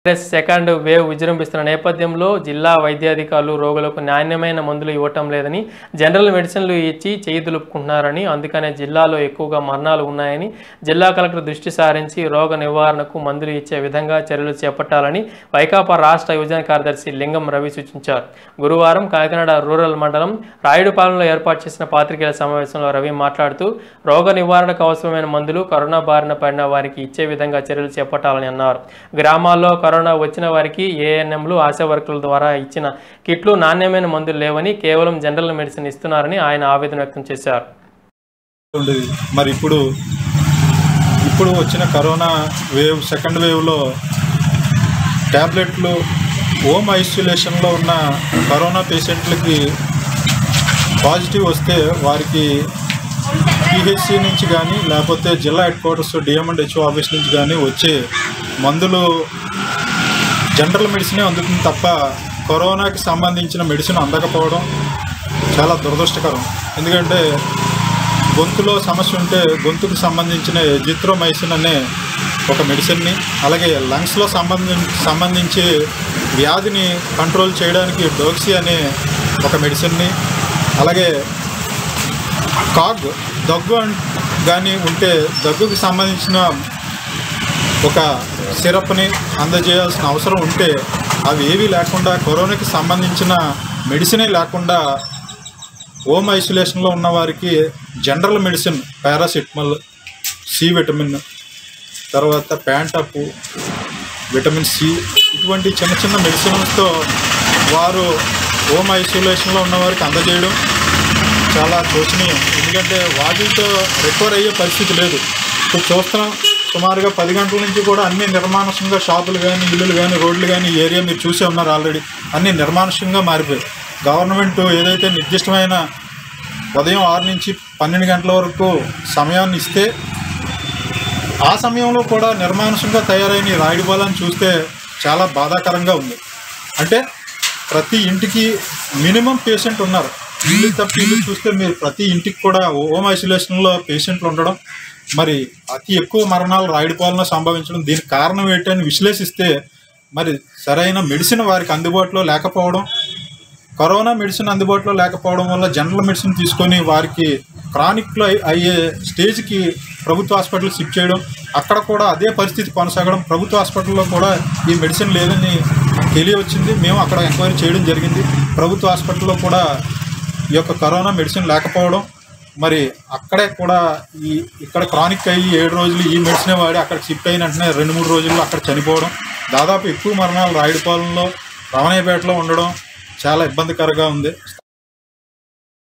virus second wave విజృంభిస్తున్న నేపథ్యంలో జిల్లా వైద్యాధికారులు రోగులకు నాణ్యమైన మందులు ఇవ్వటం లేదని జనరల్ మెడిసిన్లు ఇచ్చి చేయి దులుపుకుంటున్నారని అందుకనే జిల్లాలో ఎక్కువగా మరణాలు ఉన్నాయని జిల్లా కలెక్టర్ దృష్టి సారించి రోగ నివారణకు మందులు ఇచ్చే విధంగా చర్యలు చేపట్టాలని వైకాపా రాష్ట్ర యువజన కార్యదర్శి లింగం రవి సూచించారు గురువారం కాకినాడ రూరల్ మండలం రాయుడుపాలెంలో ఏర్పాటు చేసిన పాత్రికేయుల సమావేశంలో రవి మాట్లాడుతూ రోగ నివారణకు అవసరమైన మందులు కరోనా బారిన పడిన వారికి ఇచ్చే విధంగా చర్యలు చేపట్టాలని అన్నారు గ్రామాల్లో కరోనా వచ్చిన వారికి ఏఎన్ఎంలు ఆశా వర్కర్ల ద్వారా ఇచ్చిన కిట్లు నాణ్యమైన మందులు లేవని కేవలం జనరల్ మెడిసిన్ ఇస్తున్నారని ఆయన ఆవేదన వ్యక్తం చేశారు ఉండేది మరి ఇప్పుడు ఇప్పుడు వచ్చిన కరోనా వేవ్ సెకండ్ వేవ్లో ట్యాబ్లెట్లు హోమ్ ఐసోలేషన్లో ఉన్న కరోనా పేషెంట్లకి పాజిటివ్ వస్తే వారికి పిహెచ్సి నుంచి కానీ లేకపోతే జిల్లా head quarters DM and HO office నుంచి కానీ వచ్చే మందులు జనరల్ మెడిసినే అందుతుంది తప్ప కరోనాకి సంబంధించిన మెడిసిన్ అందకపోవడం చాలా దురదృష్టకరం ఎందుకంటే గొంతులో సమస్య ఉంటే గొంతుకు సంబంధించిన జిత్రోమైసిన్ అనే ఒక మెడిసిన్ని అలాగే లంగ్స్లో సంబంధి సంబంధించి వ్యాధిని కంట్రోల్ చేయడానికి డోక్సీ అనే ఒక మెడిసిన్ని అలాగే కాగ్ దగ్గు అన్- కానీ ఉంటే దగ్గుకి సంబంధించిన ఒక సిరప్ని అందజేయాల్సిన అవసరం ఉంటే అవి ఏవీ లేకుండా కరోనాకి సంబంధించిన మెడిసినే లేకుండా హోమ్ ఐసోలేషన్లో ఉన్న వారికి general medicine paracetamol C vitamin తర్వాత ప్యాంటప్ విటమిన్ సి ఇటువంటి చిన్న చిన్న మెడిసిన్స్తో వారు హోమ్ ఐసోలేషన్లో ఉన్న వారికి అందజేయడం చాలా శోచనీయం ఎందుకంటే వాటితో రికవర్ అయ్యే పరిస్థితి లేదు ఇప్పుడు చూస్తున్నాం సుమారుగా పది గంటల నుంచి కూడా అన్ని నిర్మానుషంగా షాపులు కానీ ఇల్లులు కానీ రోడ్లు కానీ ఈ ఏరియా మీరు చూసే ఉన్నారు ఆల్రెడీ అన్ని నిర్మానుషంగా మారిపోయాయి గవర్నమెంట్ ఏదైతే నిర్దిష్టమైన ఉదయం ఆరు నుంచి పన్నెండు గంటల వరకు సమయాన్ని ఇస్తే ఆ సమయంలో కూడా నిర్మానుషంగా తయారైన ఈ రాయుడు బాలని చూస్తే చాలా బాధాకరంగా ఉంది అంటే ప్రతి ఇంటికి మినిమం పేషెంట్ ఉన్నారు ఇల్లు తప్ప ఇల్లు చూస్తే మీరు ప్రతి ఇంటికి కూడా హోమ్ ఐసోలేషన్లో పేషెంట్లు ఉండడం మరి అతి ఎక్కువ మరణాలు రాయుడుపాలెంలో సంభవించడం దీనికి కారణం ఏంటని విశ్లేషిస్తే మరి సరైన మెడిసిన్ వారికి అందుబాటులో లేకపోవడం కరోనా మెడిసిన్ అందుబాటులో లేకపోవడం వల్ల జనరల్ మెడిసిన్ తీసుకొని వారికి క్రానిక్లో అయ్యే స్టేజ్కి ప్రభుత్వ హాస్పిటల్ షిఫ్ట్ చేయడం అక్కడ కూడా అదే పరిస్థితి కొనసాగడం ప్రభుత్వ హాస్పిటల్లో కూడా ఈ మెడిసిన్ లేదని తెలియవచ్చింది మేము అక్కడ ఎంక్వైరీ చేయడం జరిగింది ప్రభుత్వ హాస్పిటల్లో కూడా ఈ యొక్క కరోనా మెడిసిన్ లేకపోవడం మరి అక్కడే కూడా ఈ ఇక్కడ క్రానిక్ అయ్యి ఏడు రోజులు ఈ మెడిసిన్ వాడి అక్కడ షిఫ్ట్ అయిన వెంటనే రెండు మూడు రోజుల్లో అక్కడ చనిపోవడం దాదాపు ఎక్కువ మరణాలు రాయుడుపాలెంలో రమణయ్యపేటలో ఉండడం చాలా ఇబ్బందికరంగా ఉంది